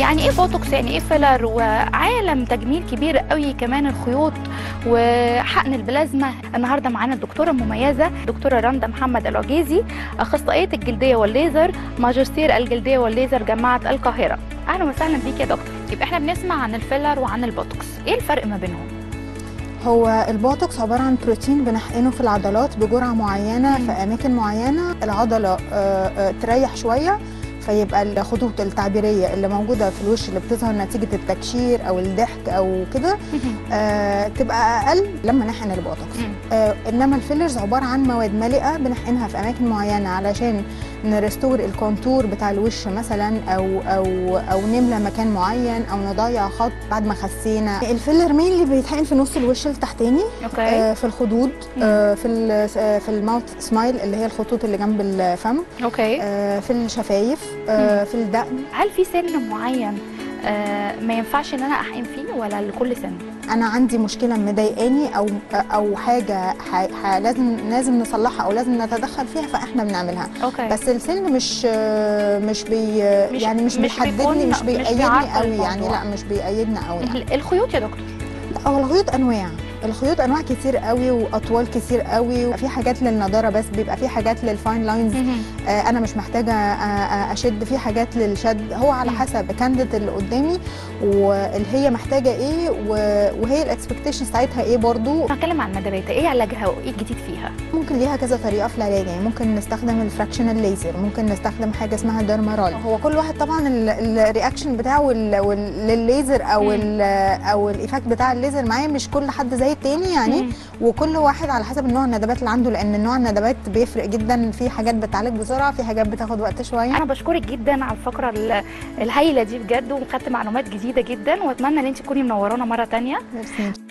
يعني ايه بوتوكس يعني ايه فيلر وعالم تجميل كبير قوي كمان الخيوط وحقن البلازما النهارده معانا الدكتوره المميزه دكتوره رندا محمد العجيزي اخصائيه الجلديه والليزر ماجستير الجلديه والليزر جامعه القاهره اهلا وسهلا بيك يا دكتور يبقى احنا بنسمع عن الفيلر وعن البوتوكس ايه الفرق ما بينهم هو البوتوكس عبارة عن بروتين بنحقنه في العضلات بجرعة معينة مم. في أماكن معينة العضلة آه، آه، تريح شوية فيبقى الخطوط التعبيرية اللي موجودة في الوش اللي بتظهر نتيجة التكشير أو الضحك أو كده آه، تبقى أقل لما نحقن البوتوكس آه، انما الفيلرز عباره عن مواد مالئه بنحقنها في اماكن معينه علشان نرستور الكونتور بتاع الوش مثلا او او او نملى مكان معين او نضيع خط بعد ما خسينا الفيلر مين اللي بيتحقن في نص الوش التحتاني اوكي آه، في الخدود آه، في ال- آه، في الماوث سمايل اللي هي الخطوط اللي جنب الفم اوكي آه، في الشفايف آه، في الدقن هل في سن معين آه ما ينفعش ان انا احقن فيه ولا لكل سن انا عندي مشكله مضايقاني او او حاجه ح- ح- لازم لازم نصلحها او لازم نتدخل فيها فاحنا بنعملها اوكي بس السن مش مش بي مش- يعني مش, مش بيحددني بيكون- مش مش بيقيدني بيعرقل قوي يعني الموضوع. لا مش بيقيدنا قوي يعني. ال- الخيوط يا دكتور لا هو الخيوط انواع الخيوط انواع كتير قوي واطوال كتير قوي في حاجات للنضاره بس بيبقى في حاجات للفاين لاينز آه انا مش محتاجه آه آه اشد في حاجات للشد هو على مم. حسب كانديد اللي قدامي واللي هي محتاجه ايه و- وهي الاكسبكتيشن بتاعتها ايه برضو هنتكلم عن الندبات ايه علاجها وايه الجديد فيها ممكن ليها كذا طريقه في العلاج يعني ممكن نستخدم الفراكشنال ليزر ممكن نستخدم حاجه اسمها ديرمارول هو كل واحد طبعا الرياكشن بتاعه وال- وال- للليزر او مم. ال او الايفكت بتاع الليزر معاه مش كل حد زي التاني يعني مم. وكل واحد على حسب النوع الندبات اللي عنده لان نوع الندبات بيفرق جدا في حاجات بتعالج بسرعه في حاجات بتاخد وقت شويه انا بشكرك جدا على الفقره ال- الهايله دي بجد وخدت معلومات جديده جدا واتمنى ان انت تكوني منورانا مره تانية ميرسي